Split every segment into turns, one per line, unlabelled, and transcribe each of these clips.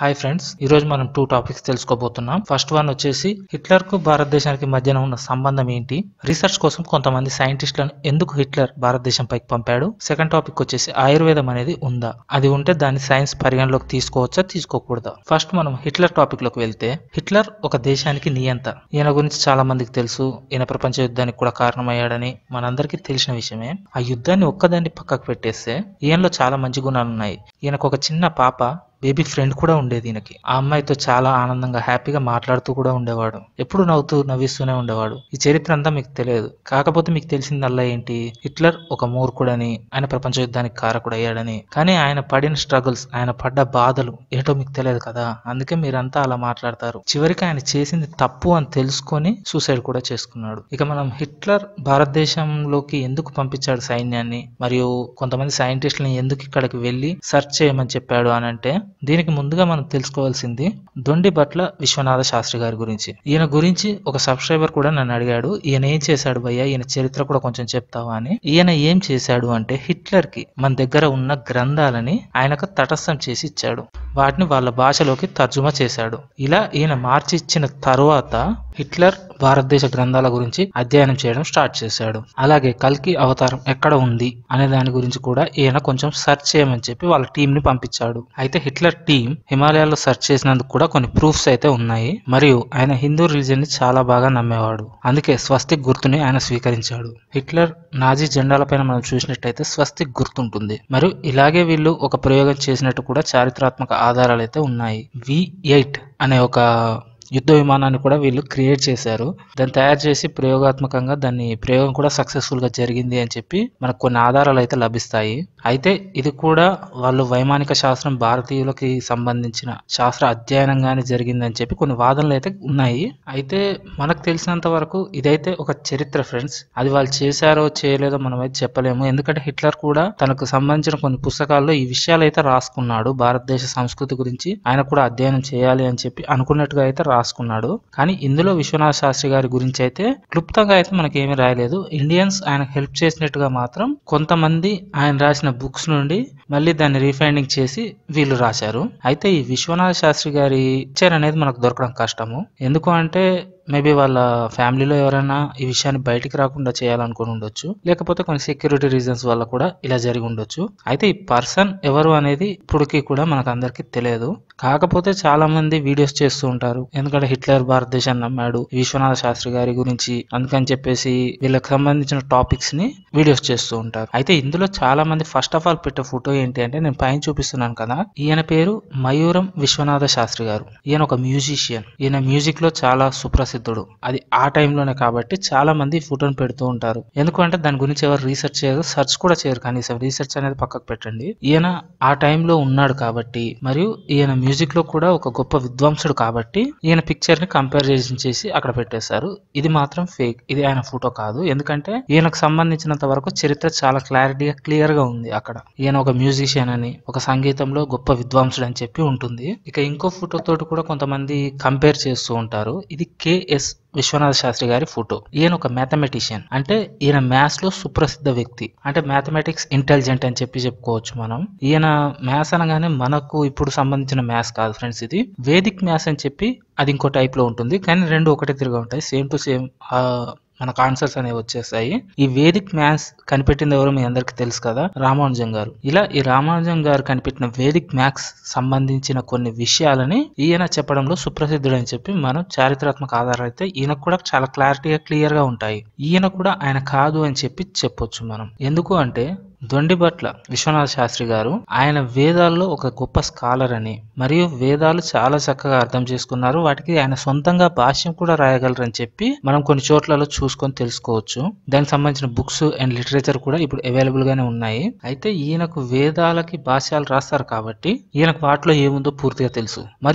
hi friends ఈ రోజు మనం టూ టాపిక్స్ తెలుసుకోబోతున్నాం ఫస్ట్ వన్ వచ్చేసి హిట్లర్ కు భారతదేశానికి మధ్యన ఉన్న సంబంధం ఏంటి రీసెర్చ్ కోసం కొంతమంది సైంటిస్టులను ఎందుకు హిట్లర్ భారతదేశం పైకి పంపాడు సెకండ్ టాపిక్ వచ్చేసి ఆయుర్వేదం అనేది ఉందా అది ఉంటే దాన్ని సైన్స్ పరిగణలోకి తీసుకోవచ్చా తీసుకోకూడదా ఫస్ట్ మనం హిట్లర్ టాపిక్ లోకి వెళ్తే హిట్లర్ ఒక దేశానికి నియంత ఈయన గురించి చాలా మందికి తెలుసు ఈయన ప్రపంచ యుద్ధానికి కూడా కారణమయ్యాడని మనందరికీ తెలిసిన విషయమే ఆ యుద్ధాన్ని ఒక్కదాన్ని పక్కకు పెట్టేస్తే ఈయనలో చాలా మంచి గుణాలు ఉన్నాయి ఈయనకు ఒక చిన్న పాప బేబీ ఫ్రెండ్ కూడా ఉండేది ఈయనకి ఆ అమ్మాయితో చాలా ఆనందంగా హ్యాపీగా మాట్లాడుతూ కూడా ఉండేవాడు ఎప్పుడు నవ్వుతూ నవ్విస్తూనే ఉండేవాడు ఈ చరిత్ర అంతా మీకు తెలియదు కాకపోతే మీకు తెలిసిందల్లా ఏంటి హిట్లర్ ఒక మూర్ఖుడని ఆయన ప్రపంచ యుద్ధానికి కారకుడు అయ్యాడని కానీ ఆయన పడిన స్ట్రగుల్స్ ఆయన పడ్డ బాధలు ఏంటో మీకు తెలియదు కదా అందుకే మీరంతా అలా మాట్లాడతారు చివరికి ఆయన చేసింది తప్పు అని తెలుసుకొని సూసైడ్ కూడా చేసుకున్నాడు ఇక మనం హిట్లర్ భారతదేశంలోకి ఎందుకు పంపించాడు సైన్యాన్ని మరియు కొంతమంది సైంటిస్టులను ఎందుకు ఇక్కడికి వెళ్ళి సెర్చ్ చేయమని చెప్పాడు అని అంటే దీనికి ముందుగా మనం తెలుసుకోవాల్సింది దొండి బట్ల విశ్వనాథ శాస్త్రి గారి గురించి ఈయన గురించి ఒక సబ్స్క్రైబర్ కూడా నన్ను అడిగాడు ఈయన ఏం చేశాడు భయ్యా ఈయన చరిత్ర కూడా కొంచెం చెప్తావా అని ఈయన ఏం చేశాడు అంటే హిట్లర్ కి మన దగ్గర ఉన్న గ్రంథాలని ఆయనకు తటస్థం చేసి ఇచ్చాడు వాటిని వాళ్ళ భాషలోకి తర్జుమా చేశాడు ఇలా ఈయన మార్చి ఇచ్చిన తరువాత హిట్లర్ భారతదేశ గ్రంథాల గురించి అధ్యయనం చేయడం స్టార్ట్ చేశాడు అలాగే కల్కి అవతారం ఎక్కడ ఉంది అనే దాని గురించి కూడా ఈయన కొంచెం సెర్చ్ చేయమని చెప్పి వాళ్ళ టీం ని పంపించాడు అయితే హిట్లర్ టీం హిమాలయాల్లో సెర్చ్ చేసినందుకు కూడా కొన్ని ప్రూఫ్స్ అయితే ఉన్నాయి మరియు ఆయన హిందూ రిలీజన్ ని చాలా బాగా నమ్మేవాడు అందుకే స్వస్తిక్ గుర్తుని ఆయన స్వీకరించాడు హిట్లర్ నాజీ జెండాల పైన మనం చూసినట్టయితే స్వస్తిక్ గుర్తుంటుంది మరియు ఇలాగే వీళ్ళు ఒక ప్రయోగం చేసినట్టు కూడా చారిత్రాత్మక ఆధారాలు అయితే ఉన్నాయి వి ఎయిట్ అనే ఒక యుద్ధ విమానాన్ని కూడా వీళ్ళు క్రియేట్ చేశారు దాన్ని తయారు చేసి ప్రయోగాత్మకంగా దాన్ని ప్రయోగం కూడా సక్సెస్ఫుల్ గా జరిగింది అని చెప్పి మనకు కొన్ని ఆధారాలు అయితే లభిస్తాయి అయితే ఇది కూడా వాళ్ళు వైమానిక శాస్త్రం భారతీయులకి సంబంధించిన శాస్త్ర అధ్యయనంగానే జరిగిందని చెప్పి కొన్ని వాదనలు అయితే ఉన్నాయి అయితే మనకు తెలిసినంత వరకు ఇదైతే ఒక చరిత్ర ఫ్రెండ్స్ అది వాళ్ళు చేశారో చేయలేదో మనం అయితే చెప్పలేము ఎందుకంటే హిట్లర్ కూడా తనకు సంబంధించిన కొన్ని పుస్తకాల్లో ఈ విషయాలు అయితే రాసుకున్నాడు భారతదేశ సంస్కృతి గురించి ఆయన కూడా అధ్యయనం చేయాలి అని చెప్పి అనుకున్నట్టుగా అయితే రాసుకున్నాడు కానీ ఇందులో విశ్వనాథ శాస్త్రి గారి గురించి అయితే క్లుప్తంగా అయితే మనకి ఏమీ రాయలేదు ఇండియన్స్ ఆయనకు హెల్ప్ చేసినట్టుగా మాత్రం కొంతమంది ఆయన రాసిన బుక్స్ నుండి మళ్ళీ దాన్ని రీఫైండింగ్ చేసి వీళ్ళు రాశారు అయితే ఈ విశ్వనాథ శాస్త్రి గారి పిక్చర్ అనేది మనకు దొరకడం కష్టము ఎందుకు అంటే మేబీ వాళ్ళ ఫ్యామిలీలో ఎవరైనా ఈ విషయాన్ని బయటికి రాకుండా చేయాలనుకుని ఉండొచ్చు లేకపోతే కొన్ని సెక్యూరిటీ రీజన్స్ వల్ల కూడా ఇలా జరిగి ఉండొచ్చు అయితే ఈ పర్సన్ ఎవరు అనేది ఇప్పటికీ కూడా మనకు అందరికీ తెలియదు కాకపోతే చాలా మంది వీడియోస్ చేస్తూ ఉంటారు ఎందుకంటే హిట్లర్ భారతదేశాన్ని నమ్మాడు విశ్వనాథ శాస్త్రి గారి గురించి అందుకని చెప్పేసి వీళ్ళకి సంబంధించిన టాపిక్స్ ని వీడియోస్ చేస్తూ ఉంటారు అయితే ఇందులో చాలా మంది ఫస్ట్ ఆఫ్ ఆల్ పెట్టే ఫోటో ఏంటి అంటే నేను పైన చూపిస్తున్నాను కదా ఈయన పేరు మయూరం విశ్వనాథ శాస్త్రి గారు ఈయన ఒక మ్యూజిషియన్ ఈయన మ్యూజిక్ లో చాలా సుప్రసిద్ధుడు అది ఆ టైంలోనే కాబట్టి చాలా మంది ఈ ఫోటోని పెడుతూ ఉంటారు ఎందుకంటే దాని గురించి ఎవరు రీసెర్చ్ చేయరు సెర్చ్ కూడా చేయరు కనీసం రీసెర్చ్ అనేది పక్కకు పెట్టండి ఈయన ఆ టైంలో ఉన్నాడు కాబట్టి మరియు ఈయన మ్యూజిక్ లో కూడా ఒక గొప్ప విద్వాంసుడు కాబట్టి ఈయన పిక్చర్ ని కంపారిజన్ చేసి అక్కడ పెట్టేశారు ఇది మాత్రం ఫేక్ ఇది ఆయన ఫోటో కాదు ఎందుకంటే ఈయనకు సంబంధించినంత వరకు చరిత్ర చాలా క్లారిటీగా క్లియర్ గా ఉంది అక్కడ ఈయన ఒక మ్యూజిషియన్ అని ఒక సంగీతంలో గొప్ప విద్వాంసుడు అని చెప్పి ఉంటుంది ఇక ఇంకో ఫోటో తోటి కూడా కొంతమంది కంపేర్ చేస్తూ ఉంటారు ఇది కేఎస్ విశ్వనాథ శాస్త్రి గారి ఫోటో ఈయన ఒక మ్యాథమెటిషియన్ అంటే ఈయన మ్యాథ్స్ లో సుప్రసిద్ధ వ్యక్తి అంటే మ్యాథమెటిక్స్ ఇంటెలిజెంట్ అని చెప్పి చెప్పుకోవచ్చు మనం ఈయన మ్యాథ్స్ అనగానే మనకు ఇప్పుడు సంబంధించిన మ్యాథ్స్ కాదు ఫ్రెండ్స్ ఇది వేదిక్ మ్యాథ్స్ అని చెప్పి అది ఇంకో టైప్ లో ఉంటుంది కానీ రెండు ఒకటే తిరిగా ఉంటాయి సేమ్ టు సేమ్ మనకు ఆన్సర్స్ అనేవి వచ్చేస్తాయి ఈ వేదిక్ మ్యాథ్స్ కనిపెట్టింది ఎవరో మీ అందరికి తెలుసు కదా రామానుజం గారు ఇలా ఈ రామానుజం గారు కనిపెట్టిన వేదిక్ మ్యాథ్స్ సంబంధించిన కొన్ని విషయాలని ఈయన చెప్పడంలో సుప్రసిద్ధుడు అని చెప్పి మనం చారిత్రాత్మక ఆధారాలు అయితే ఈయనకు కూడా చాలా క్లారిటీగా క్లియర్ గా ఉంటాయి ఈయన కూడా ఆయన కాదు అని చెప్పి చెప్పొచ్చు మనం ఎందుకు అంటే దొండిబట్ల విశ్వనాథ శాస్త్రి గారు ఆయన వేదాల్లో ఒక గొప్ప స్కాలర్ అని మరియు వేదాలు చాలా చక్కగా అర్థం చేసుకున్నారు వాటికి ఆయన సొంతంగా భాష్యం కూడా రాయగలరని చెప్పి మనం కొన్ని చోట్లలో చూసుకొని తెలుసుకోవచ్చు దానికి సంబంధించిన బుక్స్ అండ్ లిటరేచర్ కూడా ఇప్పుడు అవైలబుల్ గానే ఉన్నాయి అయితే ఈయనకు వేదాలకి భాష్యాలు రాస్తారు కాబట్టి ఈయనకు వాటిలో ఏముందో పూర్తిగా తెలుసు మరియు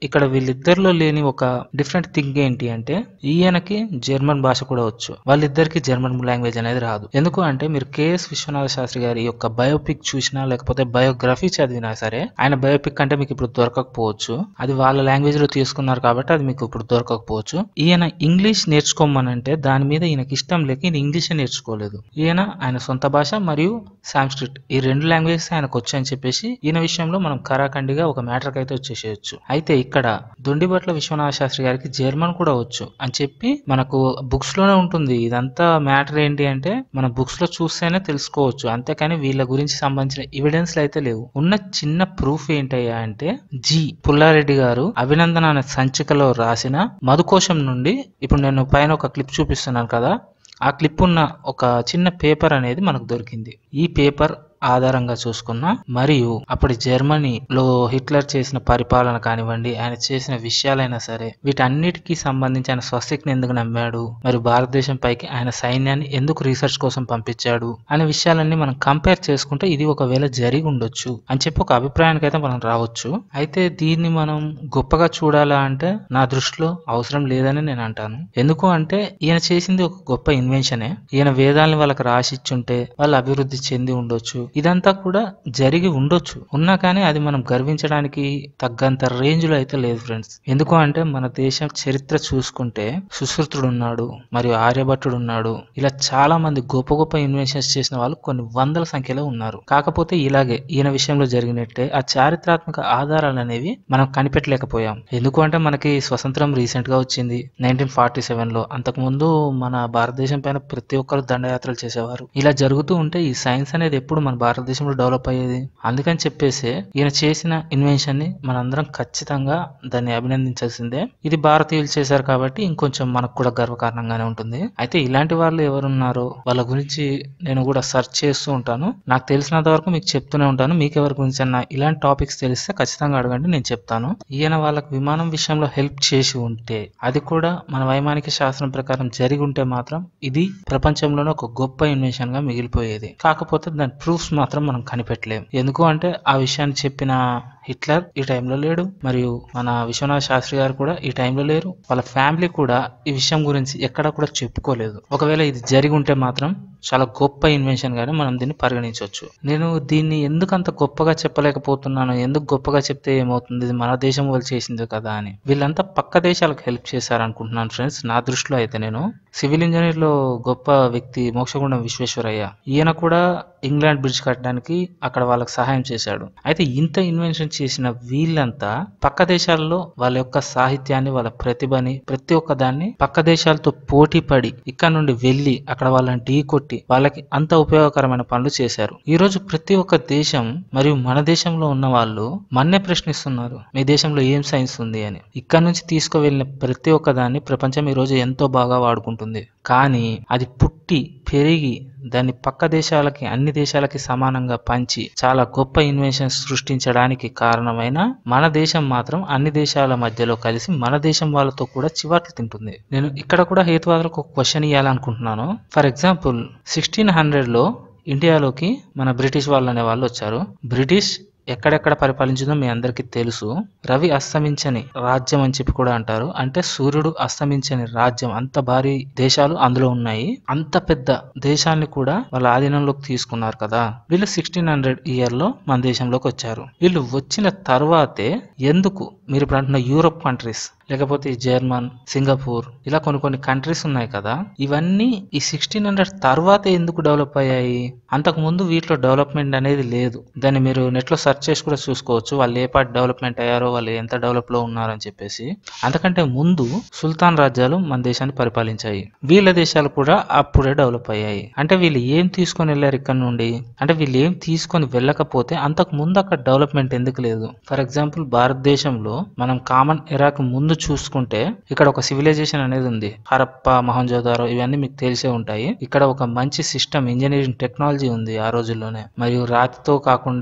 ఇక్కడ వీళ్ళిద్దరిలో లేని ఒక డిఫరెంట్ థింగ్ ఏంటి అంటే ఈయనకి జర్మన్ భాష కూడా వచ్చు వాళ్ళిద్దరికి జర్మన్ లాంగ్వేజ్ అనేది రాదు ఎందుకు అంటే మీరు కేఎస్ విశ్వనాథ శాస్త్రి గారి యొక్క బయోపిక్ చూసినా లేకపోతే బయోగ్రఫీ చదివినా సరే ఆయన బయోపిక్ అంటే మీకు ఇప్పుడు దొరకకపోవచ్చు అది వాళ్ళ లాంగ్వేజ్ లో తీసుకున్నారు కాబట్టి అది మీకు ఇప్పుడు దొరకకపోవచ్చు ఈయన ఇంగ్లీష్ నేర్చుకోమనంటే దాని మీద ఈయనకి ఇష్టం లేక ఈయన ఇంగ్లీష్ నేర్చుకోలేదు ఈయన ఆయన సొంత భాష మరియు సాంస్క్రిట్ ఈ రెండు లాంగ్వేజెస్ ఆయనకు వచ్చు అని చెప్పేసి ఈయన విషయంలో మనం కరాఖండిగా ఒక మ్యాటర్ అయితే వచ్చేసేయచ్చు అయితే ఇక్కడ దొండిబట్ల విశ్వనాథ శాస్త్రి గారికి జర్మన్ కూడా వచ్చు అని చెప్పి మనకు బుక్స్ లోనే ఉంటుంది ఇదంతా మ్యాటర్ ఏంటి అంటే మన బుక్స్ లో చూస్తేనే తెలుసుకోవచ్చు అంతేకాని వీళ్ళ గురించి సంబంధించిన ఎవిడెన్స్ అయితే లేవు ఉన్న చిన్న ప్రూఫ్ ఏంటయ్యా అంటే జి పుల్లారెడ్డి గారు అభినందన అనే సంచికలో రాసిన మధుకోశం నుండి ఇప్పుడు నేను పైన ఒక క్లిప్ చూపిస్తున్నాను కదా ఆ క్లిప్ ఉన్న ఒక చిన్న పేపర్ అనేది మనకు దొరికింది ఈ పేపర్ ఆధారంగా చూసుకున్న మరియు అప్పటి జర్మనీలో హిట్లర్ చేసిన పరిపాలన కానివ్వండి ఆయన చేసిన విషయాలైనా సరే వీటన్నిటికీ సంబంధించి ఆయన స్వస్తిక్ని ఎందుకు నమ్మాడు మరి భారతదేశం పైకి ఆయన సైన్యాన్ని ఎందుకు రీసెర్చ్ కోసం పంపించాడు అనే విషయాలన్నీ మనం కంపేర్ చేసుకుంటే ఇది ఒకవేళ జరిగి ఉండొచ్చు అని చెప్పి ఒక అభిప్రాయానికి అయితే మనం రావచ్చు అయితే దీన్ని మనం గొప్పగా చూడాలా అంటే నా దృష్టిలో అవసరం లేదని నేను అంటాను ఎందుకు అంటే ఈయన చేసింది ఒక గొప్ప ఇన్వెన్షనే ఈయన వేదాలని వాళ్ళకి రాసిచ్చుంటే వాళ్ళు అభివృద్ధి చెంది ఉండొచ్చు ఇదంతా కూడా జరిగి ఉండొచ్చు ఉన్నా కానీ అది మనం గర్వించడానికి తగ్గంత రేంజ్ లో అయితే లేదు ఫ్రెండ్స్ ఎందుకు అంటే మన దేశం చరిత్ర చూసుకుంటే సుశ్రుతుడు ఉన్నాడు మరియు ఆర్యభట్టుడు ఉన్నాడు ఇలా చాలా మంది గొప్ప గొప్ప ఇన్వెన్షన్స్ చేసిన వాళ్ళు కొన్ని వందల సంఖ్యలో ఉన్నారు కాకపోతే ఇలాగే ఈయన విషయంలో జరిగినట్టే ఆ చారిత్రాత్మక ఆధారాలు అనేవి మనం కనిపెట్టలేకపోయాం ఎందుకు అంటే మనకి స్వతంత్రం రీసెంట్ గా వచ్చింది నైన్టీన్ ఫార్టీ సెవెన్ లో అంతకుముందు మన భారతదేశం పైన ప్రతి ఒక్కరు దండయాత్రలు చేసేవారు ఇలా జరుగుతూ ఉంటే ఈ సైన్స్ అనేది ఎప్పుడు మన భారతదేశంలో డెవలప్ అయ్యేది అందుకని చెప్పేసి ఈయన చేసిన ఇన్వెన్షన్ ని మనందరం ఖచ్చితంగా దాన్ని అభినందించాల్సిందే ఇది భారతీయులు చేశారు కాబట్టి ఇంకొంచెం మనకు కూడా గర్వకారణంగానే ఉంటుంది అయితే ఇలాంటి వాళ్ళు ఎవరున్నారో వాళ్ళ గురించి నేను కూడా సెర్చ్ చేస్తూ ఉంటాను నాకు తెలిసినంత వరకు మీకు చెప్తూనే ఉంటాను మీకు ఎవరి గురించి అన్న ఇలాంటి టాపిక్స్ తెలిస్తే ఖచ్చితంగా అడగండి నేను చెప్తాను ఈయన వాళ్ళకి విమానం విషయంలో హెల్ప్ చేసి ఉంటే అది కూడా మన వైమానిక శాస్త్రం ప్రకారం జరిగి ఉంటే మాత్రం ఇది ప్రపంచంలోనే ఒక గొప్ప ఇన్వెన్షన్ గా మిగిలిపోయేది కాకపోతే దాని ప్రూఫ్స్ మాత్రం మనం కనిపెట్టలేం ఎందుకు అంటే ఆ విషయాన్ని చెప్పిన హిట్లర్ ఈ టైంలో లేడు మరియు మన విశ్వనాథ్ శాస్త్రి గారు కూడా ఈ టైంలో లేరు వాళ్ళ ఫ్యామిలీ కూడా ఈ విషయం గురించి ఎక్కడ కూడా చెప్పుకోలేదు ఒకవేళ ఇది జరిగి ఉంటే మాత్రం చాలా గొప్ప ఇన్వెన్షన్ గానే మనం దీన్ని పరిగణించవచ్చు నేను దీన్ని ఎందుకు అంత గొప్పగా చెప్పలేకపోతున్నాను ఎందుకు గొప్పగా చెప్తే ఏమవుతుంది ఇది మన దేశం వాళ్ళు చేసింది కదా అని వీళ్ళంతా పక్క దేశాలకు హెల్ప్ చేశారు అనుకుంటున్నాను ఫ్రెండ్స్ నా దృష్టిలో అయితే నేను సివిల్ ఇంజనీర్ లో గొప్ప వ్యక్తి మోక్షగుండం విశ్వేశ్వరయ్య ఈయన కూడా ఇంగ్లాండ్ బ్రిడ్జ్ కట్టడానికి అక్కడ వాళ్ళకి సహాయం చేశాడు అయితే ఇంత ఇన్వెన్షన్ చేసిన వీళ్ళంతా పక్క దేశాల్లో వాళ్ళ యొక్క సాహిత్యాన్ని వాళ్ళ ప్రతిభని ప్రతి ఒక్క దాన్ని పక్క దేశాలతో పోటీ పడి ఇక్కడ నుండి వెళ్ళి అక్కడ వాళ్ళని ఢీ కొట్టి వాళ్ళకి అంత ఉపయోగకరమైన పనులు చేశారు ఈ రోజు ప్రతి ఒక్క దేశం మరియు మన దేశంలో ఉన్న వాళ్ళు మన్నే ప్రశ్నిస్తున్నారు మీ దేశంలో ఏం సైన్స్ ఉంది అని ఇక్కడ నుంచి తీసుకువెళ్ళిన ప్రతి ఒక్క దాన్ని ప్రపంచం ఈ రోజు ఎంతో బాగా వాడుకుంటుంది కానీ అది పుట్టి పెరిగి దాన్ని పక్క దేశాలకి అన్ని దేశాలకి సమానంగా పంచి చాలా గొప్ప ఇన్వెన్షన్స్ సృష్టించడానికి కారణమైన మన దేశం మాత్రం అన్ని దేశాల మధ్యలో కలిసి మన దేశం వాళ్ళతో కూడా చివాట్లు తింటుంది నేను ఇక్కడ కూడా హేతువాదులకు ఒక క్వశ్చన్ ఇవ్వాలనుకుంటున్నాను ఫర్ ఎగ్జాంపుల్ సిక్స్టీన్ హండ్రెడ్ లో ఇండియాలోకి మన బ్రిటిష్ వాళ్ళు అనే వాళ్ళు వచ్చారు బ్రిటిష్ ఎక్కడెక్కడ పరిపాలించిందో మీ అందరికీ తెలుసు రవి అస్తమించని రాజ్యం అని చెప్పి కూడా అంటారు అంటే సూర్యుడు అస్తమించని రాజ్యం అంత భారీ దేశాలు అందులో ఉన్నాయి అంత పెద్ద దేశాన్ని కూడా వాళ్ళ ఆధీనంలోకి తీసుకున్నారు కదా వీళ్ళు సిక్స్టీన్ హండ్రెడ్ ఇయర్ లో మన దేశంలోకి వచ్చారు వీళ్ళు వచ్చిన తర్వాతే ఎందుకు మీరు ఇప్పుడు అంటున్న యూరోప్ కంట్రీస్ లేకపోతే ఈ జర్మన్ సింగపూర్ ఇలా కొన్ని కొన్ని కంట్రీస్ ఉన్నాయి కదా ఇవన్నీ ఈ సిక్స్టీన్ హండ్రెడ్ తర్వాతే ఎందుకు డెవలప్ అయ్యాయి అంతకు ముందు వీటిలో డెవలప్మెంట్ అనేది లేదు దాన్ని మీరు నెట్ లో సెర్చ్ చేసి కూడా చూసుకోవచ్చు వాళ్ళు ఏ పార్ట్ డెవలప్మెంట్ అయ్యారో వాళ్ళు ఎంత డెవలప్ లో ఉన్నారని చెప్పేసి అంతకంటే ముందు సుల్తాన్ రాజ్యాలు మన దేశాన్ని పరిపాలించాయి వీళ్ళ దేశాలు కూడా అప్పుడే డెవలప్ అయ్యాయి అంటే వీళ్ళు ఏం తీసుకొని వెళ్ళారు ఇక్కడ నుండి అంటే వీళ్ళు ఏం తీసుకొని వెళ్ళకపోతే అంతకు ముందు అక్కడ డెవలప్మెంట్ ఎందుకు లేదు ఫర్ ఎగ్జాంపుల్ భారతదేశంలో మనం కామన్ ఎరాకు ముందు చూసుకుంటే ఇక్కడ ఒక సివిలైజేషన్ అనేది ఉంది హరప్ప మహంజోదారో ఇవన్నీ మీకు తెలిసే ఉంటాయి ఇక్కడ ఒక మంచి సిస్టమ్ ఇంజనీరింగ్ టెక్నాలజీ ఉంది ఆ రోజుల్లోనే మరియు రాతితో కాకుండా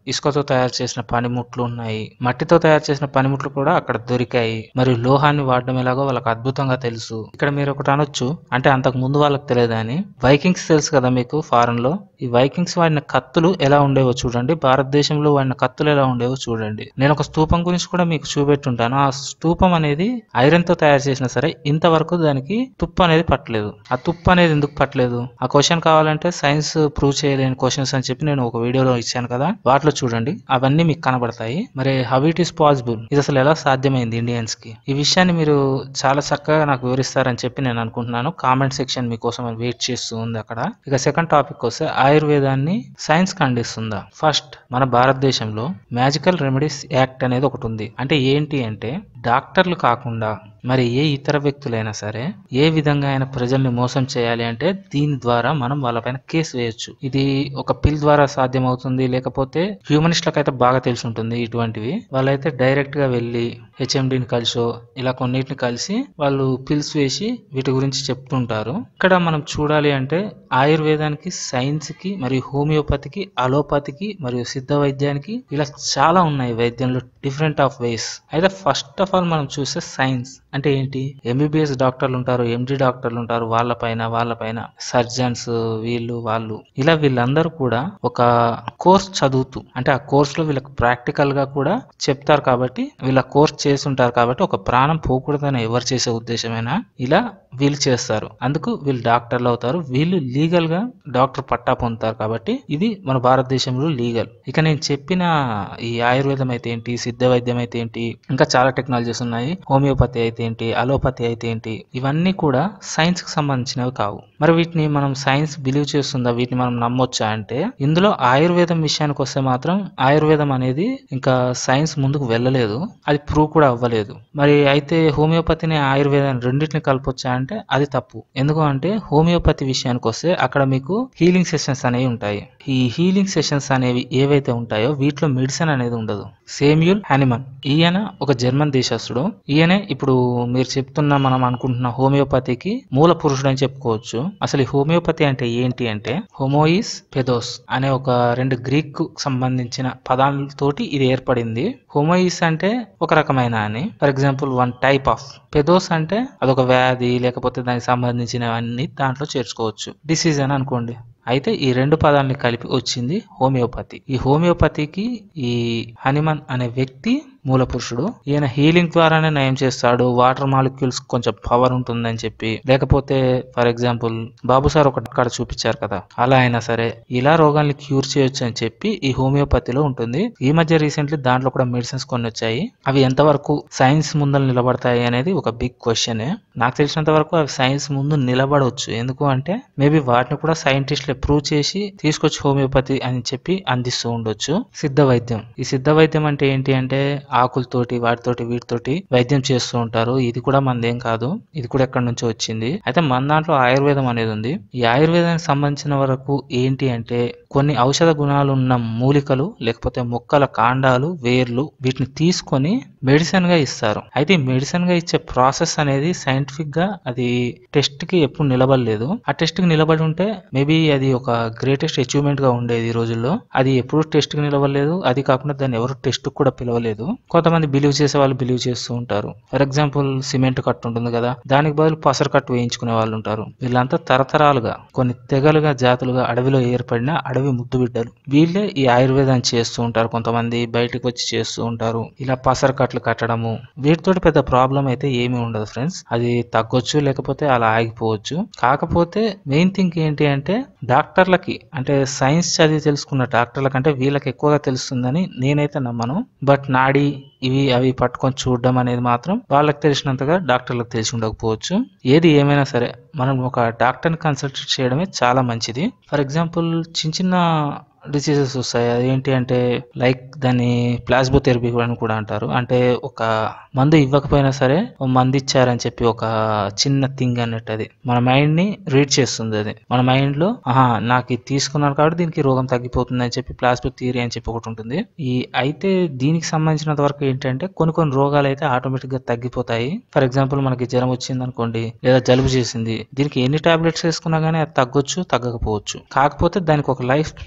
ఇసుకతో తయారు చేసిన పనిముట్లు ఉన్నాయి మట్టితో తయారు చేసిన పనిముట్లు కూడా అక్కడ దొరికాయి మరియు లోహాన్ని వాడడం ఎలాగో వాళ్ళకి అద్భుతంగా తెలుసు ఇక్కడ మీరు ఒకటి అనొచ్చు అంటే అంతకు ముందు వాళ్ళకి తెలియదు అని వైకింగ్స్ తెలుసు కదా మీకు ఫారెన్ లో ఈ వైకింగ్స్ వాడిన కత్తులు ఎలా ఉండేవో చూడండి భారతదేశంలో వాడిన కత్తులు ఎలా ఉండేవో చూడండి నేను ఒక స్తూపం గురించి కూడా మీకు చూపెట్టుంటాను ఆ స్తూపం అనేది ఐరన్ తో తయారు చేసినా సరే ఇంతవరకు దానికి తుప్పు అనేది పట్టలేదు ఆ తుప్పు అనేది ఎందుకు పట్టలేదు ఆ క్వశ్చన్ కావాలంటే సైన్స్ ప్రూవ్ చేయలేని క్వశ్చన్స్ అని చెప్పి నేను ఒక వీడియోలో ఇచ్చాను కదా వాటిలో చూడండి అవన్నీ మీకు కనబడతాయి మరి హౌ ఇట్ ఈస్ పాసిబుల్ ఇది అసలు ఎలా సాధ్యమైంది ఇండియన్స్ కి ఈ విషయాన్ని మీరు చాలా చక్కగా నాకు వివరిస్తారని చెప్పి నేను అనుకుంటున్నాను కామెంట్ సెక్షన్ మీకోసం వెయిట్ చేస్తూ ఉంది అక్కడ ఇక సెకండ్ టాపిక్ వస్తే ఆయుర్వేదాన్ని సైన్స్ ఖండిస్తుందా ఫస్ట్ మన భారతదేశంలో మ్యాజికల్ రెమెడీస్ యాక్ట్ అనేది ఒకటి ఉంది అంటే ఏంటి అంటే డాక్టర్లు కాకుండా మరి ఏ ఇతర వ్యక్తులైనా సరే ఏ విధంగా అయినా ప్రజల్ని మోసం చేయాలి అంటే దీని ద్వారా మనం వాళ్ళపైన కేసు వేయొచ్చు ఇది ఒక పిల్ ద్వారా సాధ్యమవుతుంది లేకపోతే హ్యూమనిస్ట్లకు అయితే బాగా తెలిసి ఉంటుంది ఇటువంటివి వాళ్ళైతే డైరెక్ట్ గా వెళ్ళి హెచ్ఎండిని కలిసో ఇలా కొన్నిటిని కలిసి వాళ్ళు పిల్స్ వేసి వీటి గురించి చెప్తుంటారు ఇక్కడ మనం చూడాలి అంటే ఆయుర్వేదానికి సైన్స్ కి మరియు హోమియోపతికి అలోపతికి మరియు సిద్ధ వైద్యానికి ఇలా చాలా ఉన్నాయి వైద్యంలో డిఫరెంట్ ఆఫ్ వేస్ అయితే ఫస్ట్ ఆఫ్ ఆల్ మనం చూస్తే సైన్స్ అంటే ఏంటి ఎంబీబీఎస్ డాక్టర్లు ఉంటారు ఎండి డాక్టర్లు ఉంటారు వాళ్ళపైన వాళ్ళపైన సర్జన్స్ వీళ్ళు వాళ్ళు ఇలా వీళ్ళందరూ కూడా ఒక కోర్స్ చదువుతూ అంటే ఆ కోర్స్ లో వీళ్ళకి ప్రాక్టికల్ గా కూడా చెప్తారు కాబట్టి వీళ్ళ కోర్స్ చేసి ఉంటారు కాబట్టి ఒక ప్రాణం పోకూడదని ఎవరు చేసే ఉద్దేశమైనా ఇలా వీళ్ళు చేస్తారు అందుకు వీళ్ళు డాక్టర్లు అవుతారు వీళ్ళు లీగల్ గా డాక్టర్ పట్టా పొందుతారు కాబట్టి ఇది మన భారతదేశంలో లీగల్ ఇక నేను చెప్పిన ఈ ఆయుర్వేదం అయితే ఏంటి సిద్ధ వైద్యం అయితే ఏంటి ఇంకా చాలా టెక్నాలజీస్ ఉన్నాయి హోమియోపతి అయితే ఏంటి అలోపతి అయితే ఏంటి ఇవన్నీ కూడా సైన్స్ కి సంబంధించినవి కావు మరి వీటిని మనం సైన్స్ బిలీవ్ చేస్తుందా వీటిని మనం నమ్మొచ్చా అంటే ఇందులో ఆయుర్వేదం విషయానికి వస్తే మాత్రం ఆయుర్వేదం అనేది ఇంకా సైన్స్ ముందుకు వెళ్ళలేదు అది ప్రూవ్ కూడా అవ్వలేదు మరి అయితే హోమియోపతిని ఆయుర్వేదాన్ని రెండింటిని కలపొచ్చా అంటే అది తప్పు ఎందుకు అంటే హోమియోపతి విషయానికి వస్తే అక్కడ మీకు హీలింగ్ సెషన్స్ అనేవి ఉంటాయి ఈ హీలింగ్ సెషన్స్ అనేవి ఏవైతే ఉంటాయో వీటిలో మెడిసిన్ అనేది ఉండదు సేమ్యూల్ హ్యానిమన్ ఈయన ఒక జర్మన్ దేశస్తుడు ఈయనే ఇప్పుడు మీరు చెప్తున్న మనం అనుకుంటున్న హోమియోపతికి మూల పురుషుడు అని చెప్పుకోవచ్చు అసలు ఈ హోమియోపతి అంటే ఏంటి అంటే హోమోయిస్ పెదోస్ అనే ఒక రెండు గ్రీక్ కు సంబంధించిన పదాలతోటి ఇది ఏర్పడింది హోమోయిస్ అంటే ఒక రకమైన అని for example one type of పెదోస్ అంటే అదొక వ్యాధి లేకపోతే దానికి సంబంధించినవన్నీ దాంట్లో చేర్చుకోవచ్చు డిసీజ్ అని అనుకోండి అయితే ఈ రెండు పదాలని కలిపి వచ్చింది హోమియోపతి ఈ హోమియోపతికి ఈ హనుమన్ అనే వ్యక్తి మూల పురుషుడు ఈయన హీలింగ్ ద్వారానే నయం చేస్తాడు వాటర్ మాలిక్యూల్స్ కొంచెం పవర్ ఉంటుందని చెప్పి లేకపోతే ఫర్ ఎగ్జాంపుల్ బాబు సార్ ఒక కాడ చూపించారు కదా అలా అయినా సరే ఇలా రోగాల్ని క్యూర్ చేయొచ్చు అని చెప్పి ఈ హోమియోపతిలో ఉంటుంది ఈ మధ్య రీసెంట్లీ దాంట్లో కూడా మెడిసిన్స్ కొన్ని వచ్చాయి అవి ఎంతవరకు సైన్స్ ముందర నిలబడతాయి అనేది ఒక బిగ్ క్వశ్చన్ నాకు తెలిసినంత వరకు అవి సైన్స్ ముందు నిలబడవచ్చు ఎందుకు అంటే మేబీ వాటిని కూడా సైంటిస్టులు ప్రూవ్ చేసి తీసుకొచ్చి హోమియోపతి అని చెప్పి అందిస్తూ ఉండొచ్చు సిద్ధ వైద్యం ఈ సిద్ధ వైద్యం అంటే ఏంటి అంటే ఆకులతోటి వాటితోటి వీటితోటి వైద్యం చేస్తూ ఉంటారు ఇది కూడా మనదేం కాదు ఇది కూడా ఎక్కడి నుంచో వచ్చింది అయితే మన దాంట్లో ఆయుర్వేదం అనేది ఉంది ఈ ఆయుర్వేదానికి సంబంధించిన వరకు ఏంటి అంటే కొన్ని ఔషధ గుణాలు ఉన్న మూలికలు లేకపోతే మొక్కల కాండాలు వేర్లు వీటిని తీసుకొని మెడిసిన్ గా ఇస్తారు అయితే ఈ మెడిసిన్ గా ఇచ్చే ప్రాసెస్ అనేది సైంటిఫిక్ గా అది టెస్ట్ కి ఎప్పుడు నిలబడలేదు ఆ టెస్ట్ కి నిలబడి ఉంటే మేబీ అది ఒక గ్రేటెస్ట్ అచీవ్మెంట్ గా ఉండేది ఈ రోజుల్లో అది ఎప్పుడు టెస్ట్ కి నిలవలేదు అది కాకుండా దాన్ని ఎవరు టెస్ట్ కూడా పిలవలేదు కొంతమంది బిలీవ్ చేసే వాళ్ళు బిలీవ్ చేస్తూ ఉంటారు ఫర్ ఎగ్జాంపుల్ సిమెంట్ కట్టు ఉంటుంది కదా దానికి బదులు పసరు కట్టు వేయించుకునే వాళ్ళు ఉంటారు వీళ్ళంతా తరతరాలుగా కొన్ని తెగలుగా జాతులుగా అడవిలో ఏర్పడిన అడవి ముద్దు బిడ్డలు వీళ్ళే ఈ ఆయుర్వేదాన్ని చేస్తూ ఉంటారు కొంతమంది బయటకు వచ్చి చేస్తూ ఉంటారు ఇలా పసరు కట్లు కట్టడము వీటితోటి పెద్ద ప్రాబ్లం అయితే ఏమీ ఉండదు ఫ్రెండ్స్ అది తగ్గొచ్చు లేకపోతే అలా ఆగిపోవచ్చు కాకపోతే మెయిన్ థింగ్ ఏంటి అంటే డాక్టర్లకి అంటే సైన్స్ చదివి తెలుసుకున్న డాక్టర్లకి అంటే వీళ్ళకి ఎక్కువగా తెలుస్తుందని నేనైతే నమ్మను బట్ నాడి ఇవి అవి పట్టుకొని చూడడం అనేది మాత్రం వాళ్ళకి తెలిసినంతగా డాక్టర్లకు తెలిసి ఉండకపోవచ్చు ఏది ఏమైనా సరే మనం ఒక డాక్టర్ని కన్సల్ట్ చేయడమే చాలా మంచిది ఫర్ ఎగ్జాంపుల్ చిన్న చిన్న డిసీజెస్ వస్తాయి అదేంటి అంటే లైక్ దాన్ని ప్లాస్బో థెరపీ అని కూడా అంటారు అంటే ఒక మందు ఇవ్వకపోయినా సరే ఓ మందు ఇచ్చారని చెప్పి ఒక చిన్న థింగ్ అన్నట్టు అది మన మైండ్ ని రీడ్ చేస్తుంది అది మన మైండ్ లో ఆహా నాకు ఇది తీసుకున్నాను కాబట్టి దీనికి రోగం తగ్గిపోతుంది అని చెప్పి ప్లాస్బో థియరీ అని చెప్పి ఒకటి ఉంటుంది ఈ అయితే దీనికి సంబంధించినంత వరకు ఏంటంటే కొన్ని కొన్ని రోగాలు అయితే ఆటోమేటిక్ గా తగ్గిపోతాయి ఫర్ ఎగ్జాంపుల్ మనకి జ్వరం వచ్చింది అనుకోండి లేదా జలుబు చేసింది దీనికి ఎన్ని టాబ్లెట్స్ వేసుకున్నా గానీ అది తగ్గొచ్చు తగ్గకపోవచ్చు కాకపోతే దానికి ఒక లైఫ్ స్పామ్ అనేది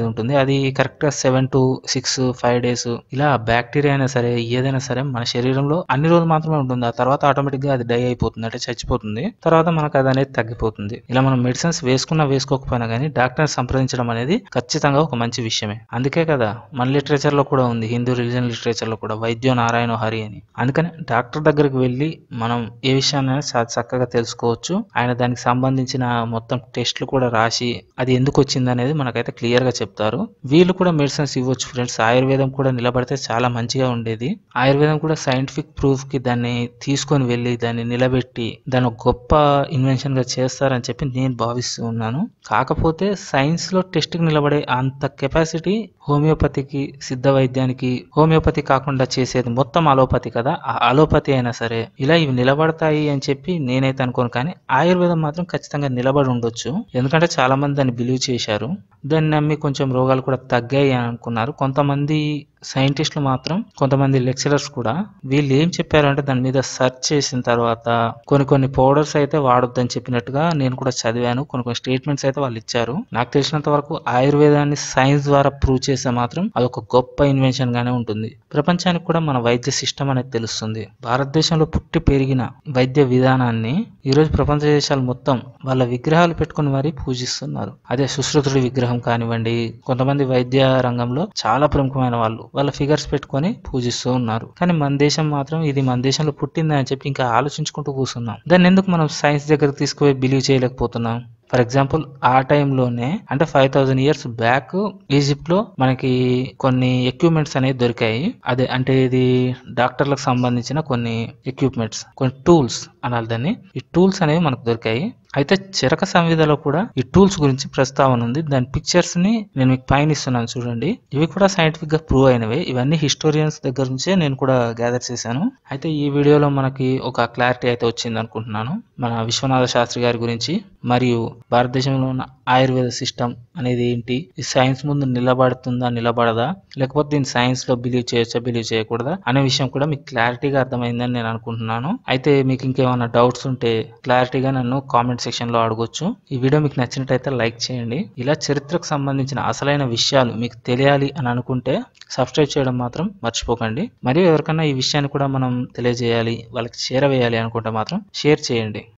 అనేది ఉంటుంది అది కరెక్ట్ గా seven to six five days ఇలా బ్యాక్టీరియా అయినా సరే ఏదైనా సరే మన శరీరంలో అన్ని రోజులు మాత్రమే ఉంటుంది ఆ తర్వాత ఆటోమేటిక్ గా అది డై అయిపోతుంది అంటే చచ్చిపోతుంది తర్వాత మనకు అది అనేది తగ్గిపోతుంది ఇలా మనం మెడిసిన్స్ వేసుకున్నా వేసుకోకపోయినా కానీ డాక్టర్ సంప్రదించడం అనేది ఖచ్చితంగా ఒక మంచి విషయమే అందుకే కదా మన లిటరేచర్ లో కూడా ఉంది హిందూ రిలీజన్ లిటరేచర్ లో కూడా వైద్యో నారాయణ హరి అని అందుకని డాక్టర్ దగ్గరికి వెళ్ళి మనం ఏ విషయాన్ని చాలా చక్కగా తెలుసుకోవచ్చు ఆయన దానికి సంబంధించిన మొత్తం టెస్ట్లు కూడా రాసి అది ఎందుకు వచ్చింది అనేది మనకైతే క్లియర్ గా చెప్తారు వీళ్ళు కూడా మెడిసిన్స్ ఇవ్వచ్చు ఫ్రెండ్స్ ఆయుర్వేదం కూడా నిలబడితే చాలా మంచిగా ఉండేది ఆయుర్వేదం కూడా సైంటిఫిక్ ప్రూఫ్ కి దాన్ని తీసుకొని వెళ్ళి దాన్ని నిలబెట్టి దాన్ని ఒక గొప్ప ఇన్వెన్షన్ గా చేస్తారని చెప్పి నేను భావిస్తూ ఉన్నాను కాకపోతే సైన్స్ లో టెస్ట్ కి నిలబడే అంత కెపాసిటీ హోమియోపతికి సిద్ధ వైద్యానికి హోమియోపతి కాకుండా చేసేది మొత్తం అలోపతి కదా ఆ అలోపతి అయినా సరే ఇలా ఇవి నిలబడతాయి అని చెప్పి నేనైతే అనుకోను కానీ ఆయుర్వేదం మాత్రం ఖచ్చితంగా నిలబడి ఉండొచ్చు ఎందుకంటే చాలా మంది దాన్ని బిలీవ్ చేశారు దాన్ని నమ్మి కొంచెం రోగాలు కూడా తగ్గాయి అని అనుకున్నారు కొంతమంది సైంటిస్టులు మాత్రం కొంతమంది లెక్చరర్స్ కూడా వీళ్ళు ఏం చెప్పారంటే దాని మీద సెర్చ్ చేసిన తర్వాత కొన్ని కొన్ని పౌడర్స్ అయితే వాడొద్దని చెప్పినట్టుగా నేను కూడా చదివాను కొన్ని కొన్ని స్టేట్మెంట్స్ అయితే వాళ్ళు ఇచ్చారు నాకు తెలిసినంత వరకు ఆయుర్వేదాన్ని సైన్స్ ద్వారా ప్రూవ్ చేస్తే మాత్రం అదొక గొప్ప ఇన్వెన్షన్ గానే ఉంటుంది ప్రపంచానికి కూడా మన వైద్య సిస్టమ్ అనేది తెలుస్తుంది భారతదేశంలో పుట్టి పెరిగిన వైద్య విధానాన్ని ఈరోజు ప్రపంచ దేశాలు మొత్తం వాళ్ళ విగ్రహాలు పెట్టుకుని మరీ పూజిస్తున్నారు అదే సుశ్రుతుడి విగ్రహం కానివ్వండి కొంతమంది వైద్య రంగంలో చాలా ప్రముఖమైన వాళ్ళు వాళ్ళ ఫిగర్స్ పెట్టుకొని పూజిస్తూ ఉన్నారు కానీ మన దేశం మాత్రం ఇది మన దేశంలో పుట్టిందని అని చెప్పి ఇంకా ఆలోచించుకుంటూ కూర్చున్నాం దాన్ని ఎందుకు మనం సైన్స్ దగ్గర తీసుకుపోయి బిలీవ్ చేయలేకపోతున్నాం ఫర్ ఎగ్జాంపుల్ ఆ టైంలోనే అంటే five thousand years back Egypt లో మనకి కొన్ని ఎక్విప్మెంట్స్ అనేవి దొరికాయి అదే అంటే ఇది డాక్టర్లకు సంబంధించిన కొన్ని ఎక్విప్మెంట్స్ కొన్ని టూల్స్ అనాలి దాన్ని ఈ టూల్స్ అనేవి మనకు దొరికాయి అయితే చెరక సంవిధలో కూడా ఈ టూల్స్ గురించి ప్రస్తావన ఉంది దాని పిక్చర్స్ ని నేను మీకు పైన ఇస్తున్నాను చూడండి ఇవి కూడా సైంటిఫిక్ గా ప్రూవ్ అయినవి ఇవన్నీ హిస్టోరియన్స్ దగ్గర నుంచే నేను కూడా గ్యాదర్ చేశాను అయితే ఈ వీడియోలో మనకి ఒక క్లారిటీ అయితే వచ్చింది అనుకుంటున్నాను మన విశ్వనాథ శాస్త్రి గారి గురించి మరియు భారతదేశంలో ఉన్న ఆయుర్వేద సిస్టమ్ అనేది ఏంటి ఈ సైన్స్ ముందు నిలబడుతుందా నిలబడదా లేకపోతే దీన్ని సైన్స్ లో బిలీవ్ చేయొచ్చా బిలీవ్ చేయకూడదా అనే విషయం కూడా మీకు క్లారిటీగా అర్థమైందని నేను అనుకుంటున్నాను అయితే మీకు ఇంకేమైనా డౌట్స్ ఉంటే క్లారిటీగా నన్ను కామెంట్ సెక్షన్ లో అడగొచ్చు ఈ వీడియో మీకు నచ్చినట్టయితే లైక్ చేయండి ఇలా చరిత్రకు సంబంధించిన అసలైన విషయాలు మీకు తెలియాలి అని అనుకుంటే సబ్స్క్రైబ్ చేయడం మాత్రం మర్చిపోకండి మరియు ఎవరికైనా ఈ విషయాన్ని కూడా మనం తెలియజేయాలి వాళ్ళకి చేరవేయాలి అనుకుంటే మాత్రం షేర్ చేయండి